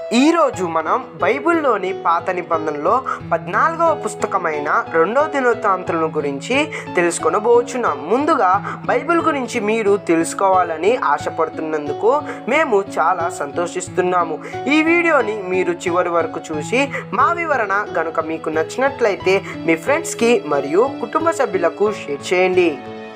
ఈరోజు మనం బైబిల్లోని పాత నిబంధనలో పద్నాలుగవ పుస్తకమైన రెండో దినోత్తాంతులను గురించి తెలుసుకొనబోచున్నాం ముందుగా బైబిల్ గురించి మీరు తెలుసుకోవాలని ఆశపడుతున్నందుకు మేము చాలా సంతోషిస్తున్నాము ఈ వీడియోని మీరు చివరి వరకు చూసి మా వివరణ గనుక మీకు నచ్చినట్లయితే మీ ఫ్రెండ్స్కి మరియు కుటుంబ సభ్యులకు షేర్ చేయండి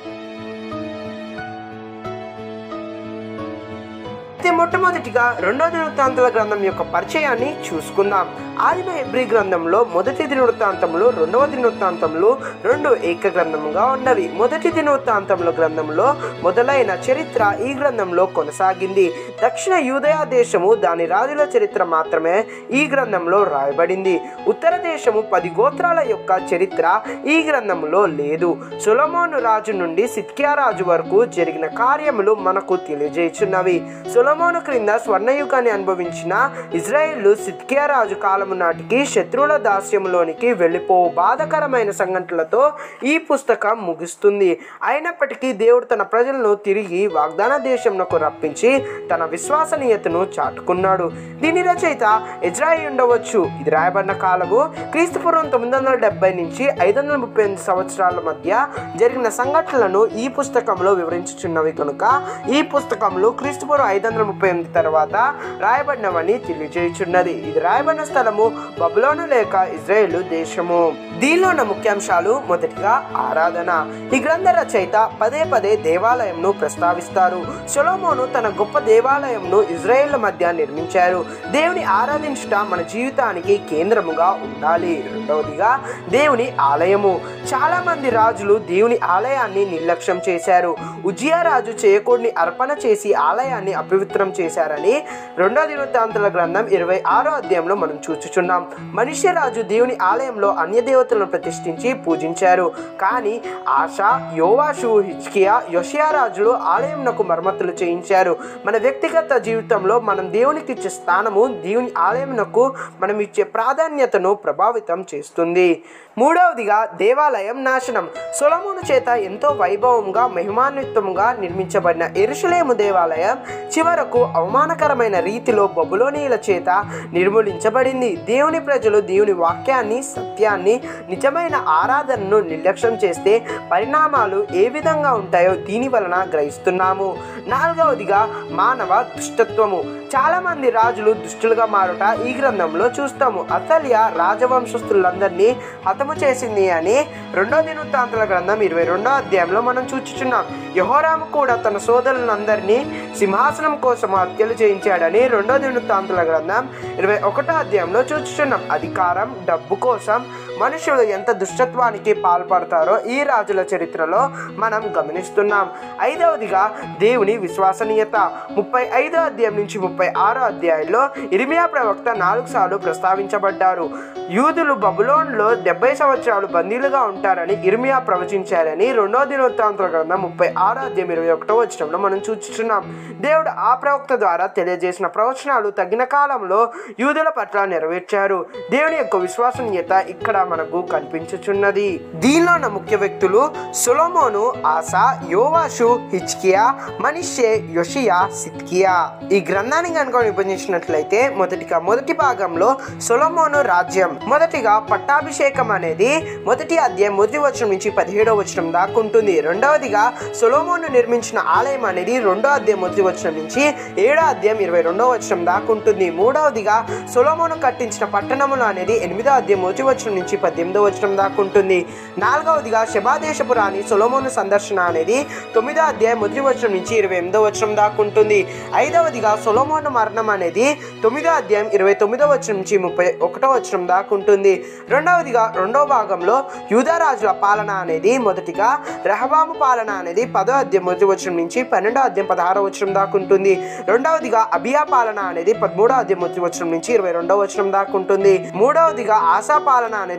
అయితే మొట్టమొదటిగా రెండో దినవృత్తాంతాల గ్రంథం యొక్క పరిచయాన్ని చూసుకుందాం ఆదిమ ఎబ్రి గ్రంథంలో మొదటి దినవృత్తాంతంలో రెండవ దినవృత్తాంతంలో రెండు ఏక గ్రంథముగా ఉన్నవి మొదటి దినవృత్తాంతంలో గ్రంథంలో మొదలైన చరిత్ర ఈ గ్రంథంలో కొనసాగింది దక్షిణ యూదయ దేశము దాని రాజుల చరిత్ర మాత్రమే ఈ గ్రంథంలో రాయబడింది ఉత్తర దేశము పది గోత్రాల యొక్క చరిత్ర ఈ గ్రంథంలో లేదు సొలమోను రాజు నుండి సిత్కియా రాజు వరకు జరిగిన కార్యములు మనకు తెలియజేయుచున్నవి సొలమోను క్రింద స్వర్ణయుగాన్ని అనుభవించిన ఇజ్రాయిల్ సిద్కియా రాజు కాలము నాటికి శత్రువుల దాస్యములోనికి వెళ్ళిపోవు బాధకరమైన సంఘటనలతో ఈ పుస్తకం ముగుస్తుంది అయినప్పటికీ దేవుడు తన ప్రజలను తిరిగి వాగ్దాన దేశంలో రప్పించి తన విశ్వసనీయతను చాటుకున్నాడు దీని రచయిత ఇజ్రాయిల్ ఉండవచ్చు ఇది రాయబడిన కాలము క్రీస్తుపూర్వం తొమ్మిది వందల డెబ్బై నుంచి ఐదు వందల ముప్పై ఎనిమిది సంవత్సరాల మధ్య జరిగిన సంఘటనలను ఈ పుస్తకంలో వివరించుచున్నవి కనుక ఈ పుస్తకంలో క్రీస్తుపూర్వం ఐదు వందల ముప్పై ఎనిమిది తర్వాత రాయబడినవని తెలియజేయుచున్నది ఇది రాయబడిన స్థలము బబులోను లేక ఇజ్రాయేల్ దేశము దీనిలో ఉన్న ముఖ్యాంశాలు మొదటిగా ఆరాధన ఈ గ్రంథ రచయిత పదే పదే దేవాలయంను ప్రస్తావిస్తారు సొలోమోను తన గొప్ప దేవాలయంను ఇజ్రాయేళ్ల మధ్య నిర్మించారు దేవుని ఆరాధించుట మన జీవితానికి కేంద్రముగా ఉండాలి రెండవదిగా దేవుని ఆలయము చాలా మంది రాజులు దేవుని ఆలయాన్ని నిర్లక్ష్యం చేశారు ఉజియా రాజు చేయకూడని అర్పణ చేసి ఆలయాన్ని అపవిత్రం చేశారని రెండో దినవృత్తాంతుల గ్రంథం ఇరవై ఆరో అధ్యాయంలో మనం చూచుచున్నాం మనుష్య రాజు దేవుని ఆలయంలో అన్య దేవతలను ప్రతిష్ఠించి పూజించారు కానీ ఆశ యోవాషు హిచ్కియా యోషియా రాజులు ఆలయంనకు మరమ్మతులు చేయించారు మన వ్యక్తిగత జీవితంలో మనం దేవునికి ఇచ్చే స్థానము దేవుని ఆలయంనకు మనం ఇచ్చే ప్రాధాన్యతను ప్రభావితం చేస్తుంది మూడవదిగా దేవాలయం నాశనం సొలమును చేత ఎంతో వైభవంగా మహిమాన్వితంగా నిర్మించబడిన ఎరుషలేము దేవాలయం చివరకు అవమానకరమైన రీతిలో బబులోనీల చేత నిర్మూలించబడింది దేవుని ప్రజలు దేవుని వాక్యాన్ని సత్యాన్ని నిజమైన ఆరాధనను నిర్లక్ష్యం చేస్తే పరిణామాలు ఏ విధంగా ఉంటాయో దీని వలన గ్రహిస్తున్నాము నాలుగవదిగా మానవ దుష్టత్వము చాలా మంది రాజులు దుష్టులుగా మారుట ఈ గ్రంథంలో చూస్తాము అసల్య రాజవంశస్థులందరినీ హతము చేసింది అని రెండో దినవృత్తాంతుల గ్రంథం ఇరవై రెండో అధ్యాయంలో మనం చూచుచున్నాం యహోరాము కూడా తన సోదరులందరినీ సింహాసనం కోసం హత్యలు చేయించాడని రెండో దినవృత్తాంతుల గ్రంథం ఇరవై ఒకటో అధ్యాయంలో చూచుచున్నాం అధికారం డబ్బు కోసం మనుషులు ఎంత దుష్టత్వానికి పాల్పడతారో ఈ రాజుల చరిత్రలో మనం గమనిస్తున్నాం ఐదవదిగా దేవుని విశ్వసనీయత ముప్పై ఐదో అధ్యాయం నుంచి ముప్పై ఆరో అధ్యాయంలో ఇరిమియా ప్రవక్త నాలుగు సార్లు ప్రస్తావించబడ్డారు యూదులు బబులోన్లో డెబ్బై సంవత్సరాలు బందీలుగా ఉంటారని ఇర్మియా ప్రవచించారని రెండో దినోత్తాంతుల గ్రంథం ముప్పై ఆరో అధ్యాయం ఇరవై ఒకటో వచ్చడంలో మనం చూస్తున్నాం దేవుడు ఆ ప్రవక్త ద్వారా తెలియజేసిన ప్రవచనాలు తగిన కాలంలో యూదుల పట్ల నెరవేర్చారు దేవుని యొక్క విశ్వసనీయత ఇక్కడ మనకు కనిపించుచున్నది దీనిలో ఉన్న ముఖ్య వ్యక్తులు సొలోమోను ఆసా యోవాషు హిచ్కియా మనిషే యోషియా సిత్కియా ఈ గ్రంథాన్ని కనుక విభజించినట్లయితే మొదటిగా మొదటి భాగంలో సొలోమోను రాజ్యం మొదటిగా పట్టాభిషేకం అనేది మొదటి అధ్యాయం మొదటి వచనం నుంచి పదిహేడవ వచనం దాకా ఉంటుంది రెండవదిగా సొలోమోను నిర్మించిన ఆలయం అనేది రెండో అధ్యాయం మొదటి వచనం నుంచి ఏడో అధ్యాయం ఇరవై రెండో వచనం దాకా ఉంటుంది మూడవదిగా సొలోమోను కట్టించిన పట్టణములు అనేది ఎనిమిదో అధ్యాయం మొదటి వచనం నుంచి పద్దెనిమిదో వచనం దాకా ఉంటుంది నాలుగవదిగా శబాదేశపు రాణి సొలోమోను సందర్శన అనేది తొమ్మిదో అధ్యాయం మొదటి వచనం నుంచి ఇరవై ఎనిమిదో వచనం దాకా ఉంటుంది ఐదవదిగా సొలోమోను మరణం అనేది తొమ్మిదో అధ్యాయం ఇరవై తొమ్మిదో వచనం నుంచి ముప్పై ఒకటో వచనం దాకా ఉంటుంది రెండవదిగా రెండో భాగంలో యూదరాజుల పాలన అనేది మొదటిగా రెహబాము పాలన అనేది పదో అధ్యాయం మొదటి వచనం నుంచి పన్నెండో అధ్యాయం పదహారో వచనం దాకా ఉంటుంది రెండవదిగా అబియా పాలన అనేది పదమూడో అధ్యాయం మొదటి వచనం నుంచి ఇరవై రెండో వచనం దాకా ఉంటుంది మూడవదిగా ఆశా పాలన అనేది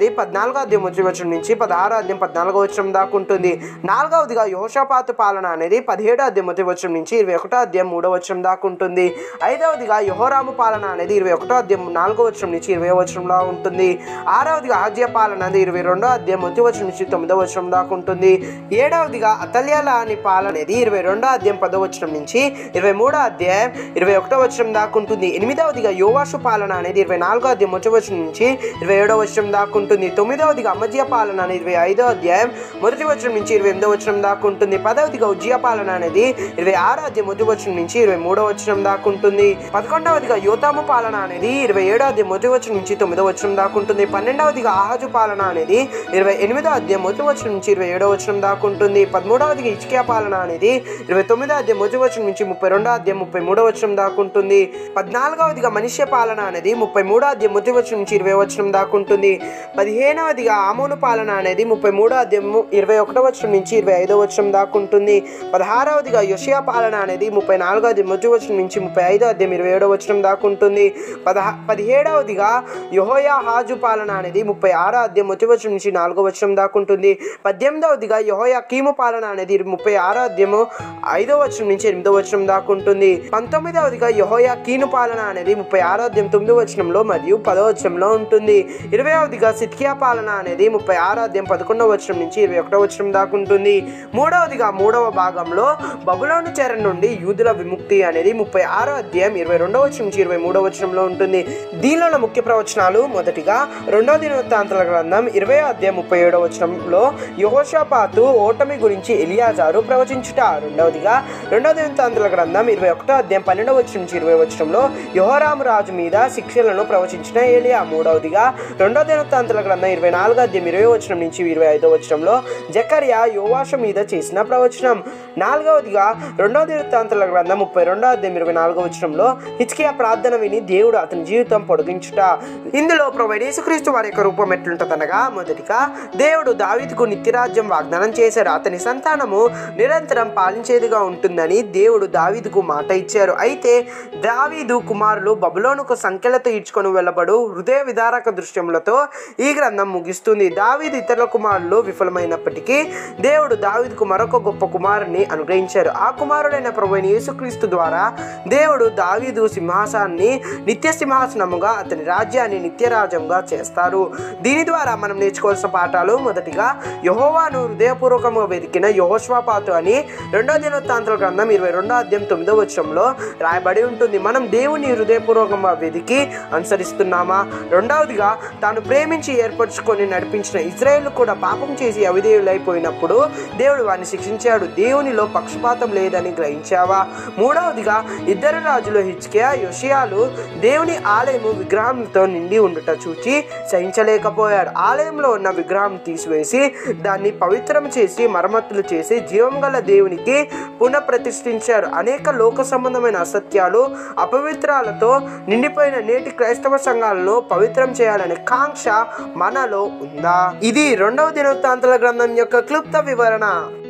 అనేది పద్నాలుగో అధ్యాయం మొదటి వచనం నుంచి పదహారో అధ్యాయం పద్నాలుగో వచనం దాకా ఉంటుంది నాలుగవదిగా యోషపాతు పాలన అనేది పదిహేడో అధ్యాయం మొదటి వచనం నుంచి ఇరవై ఒకటో అధ్యాయం మూడో వచనం దాకా ఉంటుంది ఐదవదిగా యహోరాము పాలన అనేది ఇరవై ఒకటో అధ్యాయం నాలుగో వచనం నుంచి ఇరవై వచనంలో ఉంటుంది ఆరవదిగా ఆజ్య పాలన అనేది ఇరవై రెండో అధ్యాయం మొదటి వచనం నుంచి తొమ్మిదో వచనం దాకా ఉంటుంది ఏడవదిగా అతల్యాల అని పాలన అనేది ఇరవై రెండో అధ్యాయం పదో వచనం నుంచి ఇరవై మూడో అధ్యాయం ఇరవై ఒకటో వచనం దాకా ఉంటుంది ఎనిమిదవదిగా యోవాషు పాలన అనేది ఇరవై నాలుగో అధ్యాయం మొదటి వచనం నుంచి ఇరవై ఏడో వచనం దాకా ఉంటుంది తొమ్మిదవదిగా అమ్మజ్య పాలన అనేది ఇరవై ఐదో అధ్యాయం మొదటి వచనం నుంచి ఇరవై ఎనిమిదో వచనం దాకా ఉంటుంది పదవదిగా ఉజ్జయ పాలన అనేది ఇరవై ఆరో అధ్యాయం మొదటి వచనం నుంచి ఇరవై మూడో వచనం దాకా ఉంటుంది పదకొండవదిగా యోతాము పాలన అనేది ఇరవై ఏడో అధ్యాయం మొదటి వచనం నుంచి తొమ్మిదో వచనం దాకా ఉంటుంది పన్నెండవదిగా ఆహాజు పాలన అనేది ఇరవై ఎనిమిదో అధ్యాయం మొదటి వచనం నుంచి ఇరవై ఏడో వచనం దాకా ఉంటుంది పదమూడవదిగా ఇచ్కియా పాలన అనేది ఇరవై తొమ్మిదో అధ్యాయం మొదటి వచనం నుంచి ముప్పై రెండో అధ్యాయం ముప్పై మూడో వచనం దాకా ఉంటుంది పద్నాలుగవదిగా మనుష్య పాలన అనేది ముప్పై మూడో అధ్యాయం మొదటి వచనం నుంచి ఇరవై వచనం దాకా ఉంటుంది పదిహేనవదిగా ఆమోను పాలన అనేది ముప్పై మూడో అధ్యాయము ఇరవై ఒకటో వచనం నుంచి ఇరవై ఐదో వచనం దాకా ఉంటుంది పదహారవదిగా యోషియా పాలన అనేది ముప్పై నాలుగో అధ్యాయం మొదటి వచనం నుంచి ముప్పై ఐదో అధ్యాయం ఇరవై ఏడో వచనం దాకా ఉంటుంది పదహా పదిహేడవదిగా యహోయా హాజు పాలన అనేది ముప్పై ఆరో అధ్యాయం మొదటి వచనం నుంచి నాలుగో వచనం దాకా ఉంటుంది పద్దెనిమిదవదిగా యహోయా కీము పాలన అనేది ముప్పై ఆరో అధ్యాయము ఐదో వచనం నుంచి ఎనిమిదో వచనం దాకా ఉంటుంది పంతొమ్మిదవదిగా యహోయా కీను పాలన అనేది ముప్పై ఆరో అధ్యాయం తొమ్మిదో వచనంలో మరియు పదో వచనంలో ఉంటుంది ఇరవైవదిగా సిద్కియా పాలన అనేది ముప్పై ఆరో అధ్యాయం పదకొండవ వచనం నుంచి ఇరవై ఒకటో వచనం దాకా ఉంటుంది మూడవదిగా మూడవ భాగంలో బబులోను చెర నుండి యూదుల విముక్తి అనేది ముప్పై ఆరో అధ్యాయం ఇరవై రెండవ వచనం నుంచి ఇరవై మూడవ వచనంలో ఉంటుంది దీనిలో ఉన్న ముఖ్య ప్రవచనాలు మొదటిగా రెండవ దినవృత్తాంతాల గ్రంథం ఇరవై అధ్యాయం ముప్పై ఏడవ వచనంలో యహోషాపాతు ఓటమి గురించి ఎలియాజారు ప్రవచించుట రెండవదిగా రెండవ దినవృత్తాంతాల గ్రంథం ఇరవై ఒకటో అధ్యాయం పన్నెండవ వచనం నుంచి ఇరవై వచనంలో యోహరాము రాజు మీద శిక్షలను ప్రవచించిన ఏలియా మూడవదిగా రెండో దినవృత్తాంతాల గ్రంథం ఇరవై నాలుగో అధ్యాయం ఇరవై వచనం నుంచి ఇరవై ఐదో వచనంలో జకర్యా యోవాష మీద చేసిన ప్రవచనం నాలుగవదిగా రెండో దినవృత్తాంతాల గ్రంథం ముప్పై రెండో అధ్యాయం ఇరవై నాలుగో వచనంలో హిచ్కియా ప్రార్థన విని దేవుడు అతని జీవితం పొడిగించుట ఇందులో ప్రభు యేసుక్రీస్తు వారి యొక్క రూపం ఎట్లుంటదనగా మొదటిగా దేవుడు దావీదుకు నిత్యరాజ్యం వాగ్దానం చేశాడు అతని సంతానము నిరంతరం పాలించేదిగా ఉంటుందని దేవుడు దావీదుకు మాట ఇచ్చారు అయితే దావీదు కుమారులు బబులోనుకు సంఖ్యలతో ఈడ్చుకొని వెళ్ళబడు హృదయ విదారక దృశ్యములతో ఈ గ్రంథం ముగిస్తుంది దావీదు ఇతరుల కుమారులు విఫలమైనప్పటికీ దేవుడు దావీదుకు మరొక గొప్ప కుమారుని అనుగ్రహించారు ఆ కుమారుడైన ప్రభు అయిన యేసుక్రీస్తు ద్వారా దేవుడు దావీదు సింహాసాన్ని నిత్య సింహాసనముగా అతని రాజ్యాన్ని నిత్యరాజ్యంగా చేస్తారు దీని ద్వారా మనం నేర్చుకోవాల్సిన పాఠాలు మొదటిగా యహోవాను హృదయపూర్వకంగా వెతికిన యహోష్వాపాతు అని రెండో దినోత్తాంతర గ్రంథం ఇరవై రెండో అధ్యాయం తొమ్మిదో వచ్చంలో రాయబడి ఉంటుంది మనం దేవుని హృదయపూర్వకంగా వెతికి అనుసరిస్తున్నామా రెండవదిగా తాను ప్రేమించి ఏర్పరచుకొని నడిపించిన ఇజ్రాయేల్ కూడా పాపం చేసి అవిధేయులైపోయినప్పుడు దేవుడు వారిని శిక్షించాడు దేవునిలో పక్షపాతం లేదని గ్రహించావా మూడవదిగా ఇద్దరు రాజులు హిచ్కియా యోషియాలు దేవుని ఆలయము విగ్రహంతో నిండి ఉండుట చూచి సహించలేకపోయారు ఆలయంలో ఉన్న విగ్రహం తీసివేసి దాన్ని పవిత్రం చేసి మరమ్మతులు చేసి జీవం గల దేవునికి పునఃప్రతిష్ఠించారు అనేక లోక సంబంధమైన అసత్యాలు అపవిత్రాలతో నిండిపోయిన నేటి క్రైస్తవ సంఘాలను పవిత్రం చేయాలనే కాంక్ష మనలో ఉందా ఇది రెండవ దినవృత్తాంతాల గ్రంథం యొక్క క్లుప్త వివరణ